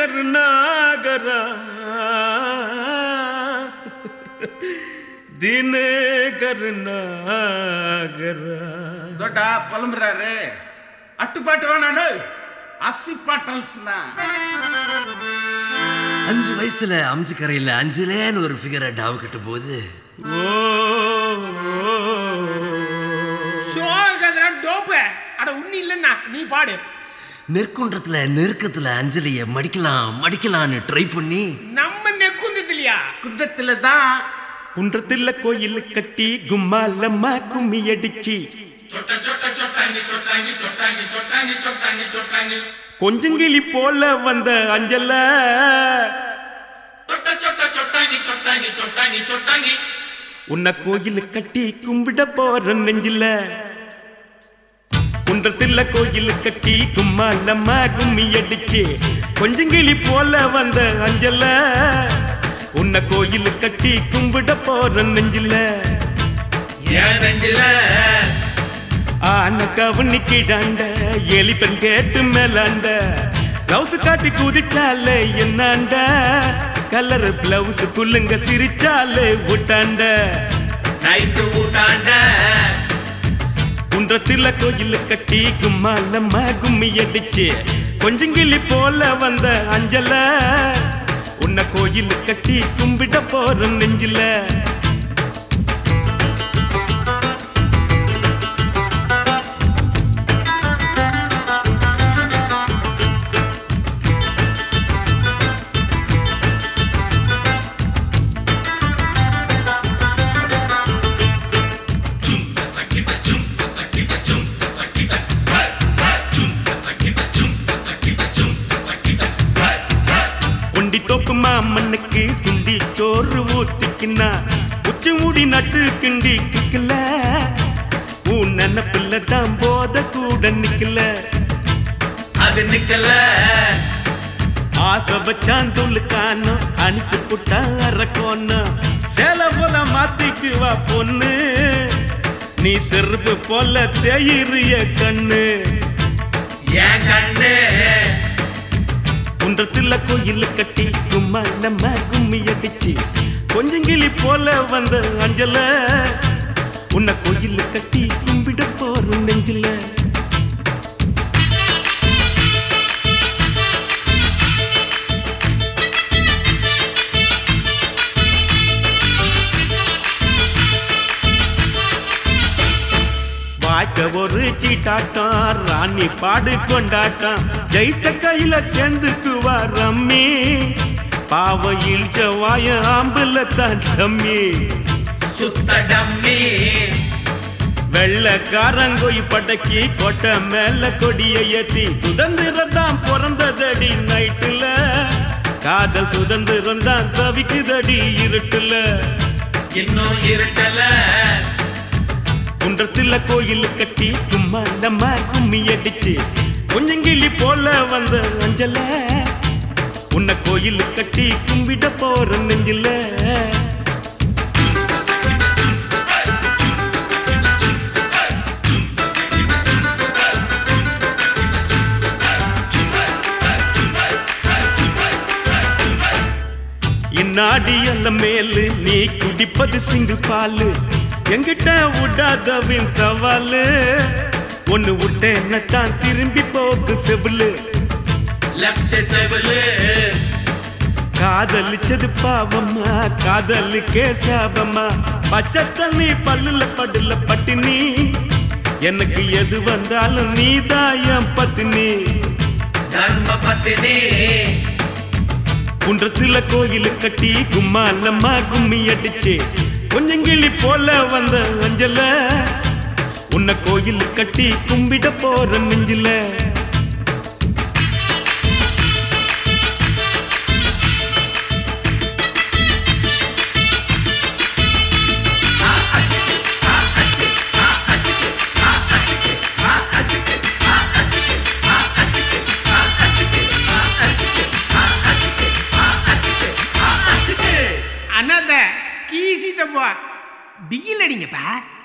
கருணாகரா தினே கருணாகரா ದೊಡ್ಡ ಪಲಂಬ್ರಾರೆ ಅಟ್ಟುಪಾಟು வேணாடு அசிப்பாட்டல்ஸ்னா அஞ்சு வயசுல அம்ஜி கரையில அஞ்சுலேன்னு ஒரு ஃபிகரை டாவு கட்டும் போது ஓ சோகதுரா டோப்பு அட உண்ணி இல்லைன்னா நீ பாடு நெற்குன்றத்துல நெருக்கத்துல அஞ்சலிய மடிக்கலாம் மடிக்கலான்னு ட்ரை பண்ணி நம்ம நெக்குந்தது இல்லையா குன்றத்துல தான் குன்றத்துல கோயில் கட்டி கும்மாலம்மா கும்மி அடிச்சு கொஞ்சங்கிளி போல வந்த அஞ்சல உன்னை கோயில் கட்டி கும்பிட போற நெஞ்சில குன்றத்துல கோயில் கட்டி கும்மாலம்மா கும்மி அடிச்சு கொஞ்சங்கிளி போல வந்த அஞ்சல உன்னை கோயில் கட்டி கும்பிட போற நெஞ்சில ஏன் நெஞ்சில ஆன கவனி கிடாண்ட எலிப்பெண் கேட்டு மேலாண்ட பிளவுஸ் காட்டி குதிச்சாலே என்னாண்ட கலர் பிளவுஸ் குள்ளுங்க சிரிச்சாலே விட்டாண்ட நைட்டு ஊட்டாண்ட குன்றத்துல கோயில் கட்டி கும்மாலம்மா கும்மி அடிச்சு கொஞ்சங்கிளி போல வந்த அஞ்சல உன்னை கோயில் கட்டி கும்பிட போற நெஞ்சில ஒண்டி தோப்பு மாமண்ணுக்கு சுண்டி சோறு ஊத்திக்கினா உச்சி மூடி நட்டு கிண்டி கிக்கல உன் நினப்பில்ல தான் போத கூட நிக்கல அது நிக்கல ஆசை வச்சான் துளுக்கானோ அனுப்பி புட்டா அரக்கோன்னு சேல போல மாத்திக்குவா பொண்ணு நீ செருப்பு போல தேயிறிய கண்ணு ஏன் கண்ணு குன்றத்துல கோயில் கட்டி கும்மா நம்ம கும்மி அடிச்சு கொஞ்சங்கிளி போல வந்த அஞ்சல உன்னை கோயில் கட்டி கும்பிட போற நெஞ்சில வாய்க்க ஒரு சீட்டாட்டம் ராணி பாடு கொண்டாட்டம் ஜெயிச்ச கையில சேர்ந்துக்குவா ரம்மி பாவ இழிச்ச வாய ஆம்புல தான் ரம்மி சுத்த டம்மி வெள்ளக்காரங்கோய் படக்கி கொட்டை மேல கொடிய ஏத்தி சுதந்திரம் தான் பிறந்ததடி நைட்டுல காதல் சுதந்திரம் தான் தவிக்குதடி இருட்டுல இன்னும் இருட்டல குன்றத்துல கோயில் கட்டி சும்மா நம்ம கும்மி அடிச்சு கொஞ்சங்கிளி போல வந்த அஞ்சல உன்னை கோயில் கட்டி கும்பிட போற நெஞ்சில இந்நாடி அந்த மேலு நீ குடிப்பது சிங்கு பாலு எங்கிட்ட விடாதவின் சவாலு ஒன்னு விட்டேன்னா தான் திரும்பி போக்கு செவிலு லெஃப்ட் செவலு காதலிச்சது பாவம்மா காதலுக்கே சாபம்மா பச்சை தண்ணி பல்லுல படுல பட்டினி எனக்கு எது வந்தாலும் நீதான் என் பத்தினி தர்ம பத்தினி குன்றத்துல கோயில் கட்டி கும்மாலம்மா கும்மி அடிச்சு கொஞ்சங்கிளி போல வந்த அஞ்சல உன்னை கோயில் கட்டி கும்பிட போற நெஞ்சில அண்ணாத்த கீசிட்ட போ டிகில் அடிங்கப்பா